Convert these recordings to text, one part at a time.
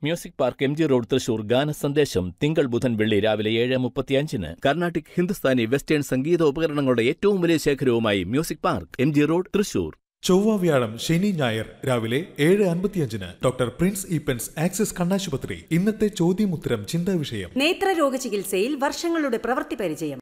music park M G road Thrissur ഗാന സന്ദേശം തിങ്കൾ ബുധൻ വെള്ളി രാവിലെ ഏഴ് മുപ്പത്തിയഞ്ചിന് കർണാട്ടിക് ഹിന്ദുസ്ഥാനി വെസ്റ്റേൺ സംഗീത ഉപകരണങ്ങളുടെ ഏറ്റവും വലിയ ശേഖരവുമായി music park M G road Thrissur ചൊവ്വ വ്യാഴം ശനി ഞായർ രാവിലെ ഏഴ് അൻപത്തിയഞ്ചിന് ഡോക്ടർ പ്രിൻസ് ഈപ്പൻസ് ആക്സിസ് കണ്ണാശുപത്രി ഇന്നത്തെ ചോദ്യമുത്തരം ചിന്താ വിഷയം നേത്രരോഗ ചികിത്സയിൽ വർഷങ്ങളുടെ പ്രവൃത്തി പരിചയം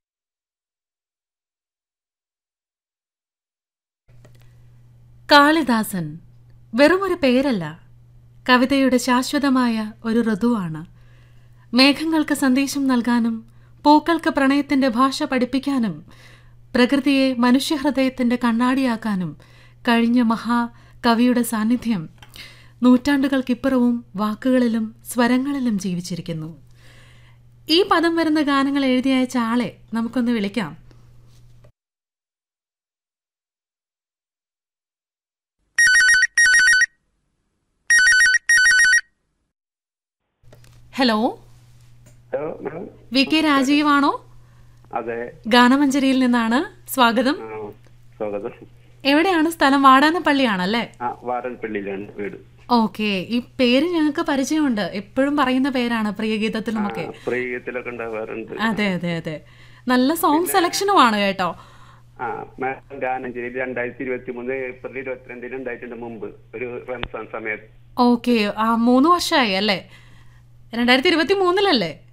കാളിദാസൻ വെറുമൊരു പേരല്ല കവിതയുടെ ശാശ്വതമായ ഒരു ഋതുവാണ് മേഘങ്ങൾക്ക് സന്ദേശം നൽകാനും പൂക്കൾക്ക് പ്രണയത്തിന്റെ ഭാഷ പഠിപ്പിക്കാനും പ്രകൃതിയെ മനുഷ്യഹൃദയത്തിന്റെ കണ്ണാടിയാക്കാനും കഴിഞ്ഞ മഹാ കവിയുടെ സാന്നിധ്യം നൂറ്റാണ്ടുകൾക്കിപ്പുറവും വാക്കുകളിലും സ്വരങ്ങളിലും ജീവിച്ചിരിക്കുന്നു ഈ പദം വരുന്ന ഗാനങ്ങൾ എഴുതി അയച്ച ആളെ നമുക്കൊന്ന് വിളിക്കാം hello hello ma'am V K രാജീവാണോ അതെ ഗാനമഞ്ജരിയിൽ നിന്നാണ് സ്വാഗതം ആ സ്വാഗതം എവിടെയാണ് സ്ഥലം വാടാനപ്പള്ളിയാണല്ലേ ആ വാരൻപള്ളിയിലാണ് വീട് ഓക്കെ ഈ പേര് ഞങ്ങൾക്ക് പരിചയമുണ്ട് എപ്പോഴും പറയുന്ന പേരാണ് പ്രിയഗീതത്തിലുമൊക്കെ പ്രിയത്തിലൊക്കെ ഉണ്ടാവാറുണ്ട് അതെ അതെ അതെ നല്ല സോങ് സെലക്ഷനുമാണ് കേട്ടോ ആ മാഡം ഗാനം ചെയ്ത് രണ്ടായിരത്തി ഇരുപത്തി മൂന്ന് ഏപ്രിൽ ഇരുപത്തിരണ്ടിന് ഉണ്ടായിട്ടുണ്ട് മുമ്പ് ഒരു റംസാൻ സമയത്ത് ഓക്കെ ആ മൂന്ന് വർഷമായി അല്ലേ രണ്ടായിരത്തി ഇരുപത്തി മൂന്നിലല്ലേ